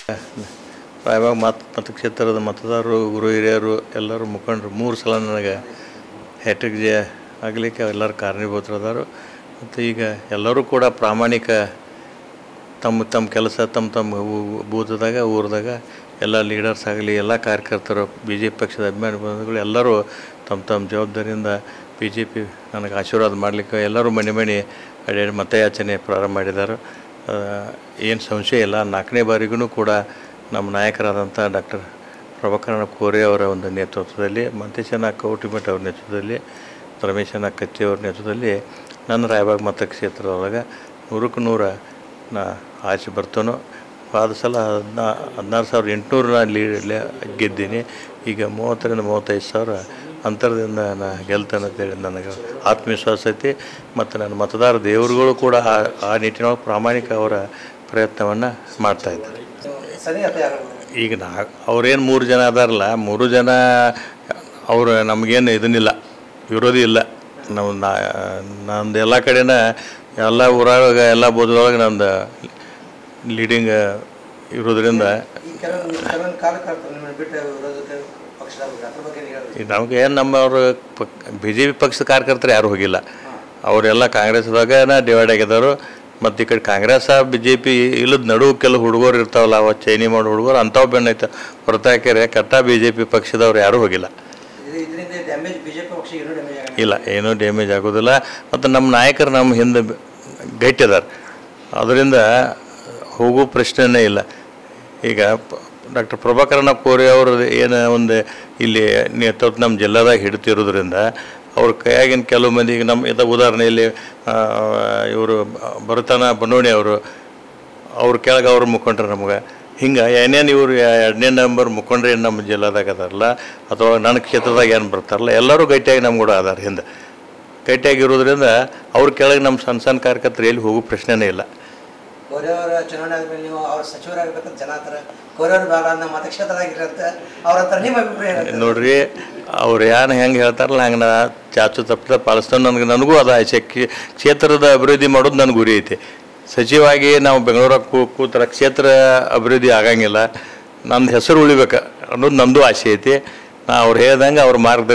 ರಾಯಬಾಗ್ ಮತ ಮತಕ್ಷೇತ್ರದ ಮತದಾರರು ಗುರು ಹಿರಿಯರು ಎಲ್ಲರೂ ಮುಖಂಡರು ಮೂರು ಸಲ ನನಗೆ ಹ್ಯಾಟ್ರಿಕ್ ಜಯ ಆಗಲಿಕ್ಕೆ ಎಲ್ಲರೂ ಕಾರಣೀಭೂತರದಾರು ಮತ್ತು ಈಗ ಎಲ್ಲರೂ ಕೂಡ ಪ್ರಾಮಾಣಿಕ ತಮ್ಮ ತಮ್ಮ ಕೆಲಸ ತಮ್ಮ ತಮ್ಮ ಊ- ಬೂತದಾಗ ಊರದಾಗ ಎಲ್ಲ ಲೀಡರ್ಸ್ ಆಗಲಿ ಎಲ್ಲ ಕಾರ್ಯಕರ್ತರು ಬಿ ಜೆ ಪಿ ಪಕ್ಷದ ಅಭಿಮಾನಿ ಬಂಧುಗಳು ಎಲ್ಲರೂ ತಮ್ಮ ತಮ್ಮ ಜವಾಬ್ದಾರಿಯಿಂದ ಬಿ ಜೆ ಪಿ ನನಗೆ ಆಶೀರ್ವಾದ ಮಾಡಲಿಕ್ಕೆ ಎಲ್ಲರೂ ಮನೆ ಮನೆ ಅಡ್ಯಾಡಿ ಮತಯಾಚನೆ ಪ್ರಾರಂಭ ಮಾಡಿದ್ದಾರೆ ಏನು ಸಂಶಯ ಇಲ್ಲ ನಾಲ್ಕನೇ ಬಾರಿಗೂ ಕೂಡ ನಮ್ಮ ನಾಯಕರಾದಂಥ ಡಾಕ್ಟರ್ ಪ್ರಭಾಕರಣ ಕೋರೆ ಅವರ ಒಂದು ನೇತೃತ್ವದಲ್ಲಿ ಮಂತೇಶನ ಕೌಟಿಮಠ ಅವ್ರ ನೇತೃತ್ವದಲ್ಲಿ ರಮೇಶನ ಕತ್ತಿ ಅವ್ರ ನೇತೃತ್ವದಲ್ಲಿ ನನ್ನ ರಾಯಬಾಗ್ ಮತಕ್ಷೇತ್ರದೊಳಗೆ ನೂರಕ್ಕೆ ನೂರ ನಾ ಆಚೆ ಬರ್ತಾನೋ ಆದ ಸಲ ಹದಿನಾ ಹದಿನಾರು ಸಾವಿರದ ಎಂಟುನೂರು ನಾನು ಲೀಡ್ ಗೆದ್ದೀನಿ ಈಗ ಮೂವತ್ತರಿಂದ ಮೂವತ್ತೈದು ಸಾವಿರ ಅಂತರದಿಂದ ನಾ ಗೆಲ್ತೇನೆ ಅಂತೇಳಿ ನನಗೆ ಆತ್ಮವಿಶ್ವಾಸ ಐತಿ ಮತ್ತು ನನ್ನ ಮತದಾರ ದೇವರುಗಳು ಕೂಡ ಆ ಆ ನಿಟ್ಟಿನೊಳಗೆ ಪ್ರಾಮಾಣಿಕ ಅವರ ಪ್ರಯತ್ನವನ್ನು ಮಾಡ್ತಾಯಿದ್ದಾರೆ ಸರಿ ಅಥವಾ ಯಾರು ಈಗ ನಾ ಅವ್ರೇನು ಮೂರು ಜನ ಅದಾರಲ್ಲ ಮೂರು ಜನ ಅವರು ನಮಗೇನು ಇದನ್ನಿಲ್ಲ ವಿರೋಧಿ ಇಲ್ಲ ನಾವು ನಾ ನಂದು ಎಲ್ಲ ಕಡೆನ ಎಲ್ಲ ಊರಾಗ ಎಲ್ಲ ಬೋಧದೊಳಗೆ ನಂದು ಲೀಡಿಂಗ್ ಇರೋದ್ರಿಂದ ಈ ಕೆಲವೊಂದು ಕೆಲವೊಂದು ಕಾರ್ಯಕರ್ತರು ನಿಮ್ಮನ್ನು ಬಿಟ್ಟು ವಿರೋಧ ಪಕ್ಷದ ಅದ್ರ ಬಗ್ಗೆ ನೀವು ಹೇಳಿ ಈ ನಮಗೆ ಏನು ನಮ್ಮವರು ಬಿ ಜೆ ಪಿ ಪಕ್ಷದ ಕಾರ್ಯಕರ್ತರು ಯಾರೂ ಹೋಗಿಲ್ಲ ಅವರೆಲ್ಲ ಕಾಂಗ್ರೆಸ್ದಾಗನ ಡಿವೈಡ್ ಆಗಿದ್ದಾರೆ ಮತ್ತು ಈ ಕಡೆ ಕಾಂಗ್ರೆಸ್ ಬಿ ಜೆ ಪಿ ಇಲ್ಲದ ನಡುವು ಕೆಲವು ಹುಡುಗರು ಇರ್ತಾವಲ್ಲ ಅವ ಚೈನಿ ಮಾಡೋ ಹುಡುಗರು ಅಂಥವು ಬೆನ್ನೈತೆ ಹೊರತಾಕ್ಯಾರೆ ಕಟ್ಟ ಬಿ ಜೆ ಪಿ ಪಕ್ಷದವ್ರು ಯಾರೂ ಹೋಗಿಲ್ಲ ಇದು ಇದರಿಂದ ಡ್ಯಾಮೇಜ್ ಬಿಜೆಪಿ ಪಕ್ಷ ಏನೂ ಡ್ಯಾಮೇಜ್ ಆಗಲ್ಲ ಇಲ್ಲ ಏನೂ ಡ್ಯಾಮೇಜ್ ಆಗೋದಿಲ್ಲ ಮತ್ತು ನಮ್ಮ ನಾಯಕರು ನಮ್ಮ ಹಿಂದೆ ಬ- ಗಟ್ಟಿದಾರೆ ಅದರಿಂದ ಹೋಗೋ ಪ್ರಶ್ನೆನೇ ಇಲ್ಲ ಈಗ ಡಾಕ್ಟರ್ ಪ್ರಭಾಕರಣ ಕೋರೆ ಅವರು ಏನು ಒಂದು ಇಲ್ಲಿ ನೇತೃತ್ವ ನಮ್ಮ ಜಿಲ್ಲಾದಾಗ ಹಿಡ್ತಿರೋದ್ರಿಂದ ಅವ್ರ ಕೈಯಾಗಿನ ಕೆಲವು ಮಂದಿಗೆ ನಮ್ಮ ಇದ ಉದಾಹರಣೆಯಲ್ಲಿ ಇವರು ಭರತನ ಬನ್ನೋಣಿ ಅವರು ಅವ್ರ ಕೆಳಗೆ ಅವ್ರ ಮುಖಂಡ್ರು ನಮ್ಗೆ ಹಿಂಗೆ ಏನೇನು ಇವರು ಎರಡನೇ ನಂಬರ್ ಮುಖಂಡ್ರು ಏನು ನಮ್ಮ ಜಿಲ್ಲಾದಾಗ ಅದಾರಲ್ಲ ಅಥವಾ ನನ್ನ ಕ್ಷೇತ್ರದಾಗ ಏನು ಬರ್ತಾರಲ್ಲ ಎಲ್ಲರೂ ಗಟ್ಟಿಯಾಗಿ ನಮ್ಮ ಕೂಡ ಅದಾರ ಹಿಂದೆ ಗಟ್ಟಿಯಾಗಿರೋದ್ರಿಂದ ಅವ್ರ ಕೆಳಗೆ ನಮ್ಮ ಸಣ್ಣ ಸಣ್ಣ ಕಾರ್ಯಕರ್ತರು ಎಲ್ಲಿ ಹೋಗೋ ಪ್ರಶ್ನೆನೇ ಇಲ್ಲ ಕೋರೆಯವರ ಚುನಾವಣೆ ಆದ್ಮೇಲೆ ನೀವು ಅವ್ರ ಸಚಿವರಾಗಬೇಕಂತ ಜನ ಹತ್ರ ಕೋರೆಯವ್ರ ಬೇಡ ನಮ್ಮ ಮತಕ್ಷೇತ್ರದಾಗಿರಂತ ಅವ್ರ ಹತ್ರ ನಿಮ್ಮ ಅಭಿಪ್ರಾಯ ಏನಂತ ನೋಡ್ರಿ ಅವ್ರು ಏನು ಹೆಂಗೆ ಹೇಳ್ತಾರಲ್ಲ ಹಂಗೆ ನಾ ಚಾಚು ತಪ್ಪದ ಪಾಲಿಸ್ತಾನೆ ನನಗೆ ನನಗೂ ಅದ ಆಸೆ ಕ್ಷೇ- ಕ್ಷೇತ್ರದ ಅಭಿವೃದ್ಧಿ ಮಾಡೋದು ನನಗೆ ಗುರಿ ಐತಿ ಸಚಿವಾಗಿ ನಾವು ಬೆಂಗಳೂರಾಗ ಕೂ ಕೂತರ ಕ್ಷೇತ್ರ ಅಭಿವೃದ್ಧಿ ಆಗಂಗಿಲ್ಲ ನಂದು ಹೆಸರು ಉಳಿಬೇಕು ಅನ್ನೋದು ನಂದು ಆಸೆ ಐತಿ ನಾ ಅವ್ರು ಹೇಳ್ದಂಗೆ ಅವ್ರ ಮಾರ್ಗದರ್ಶನ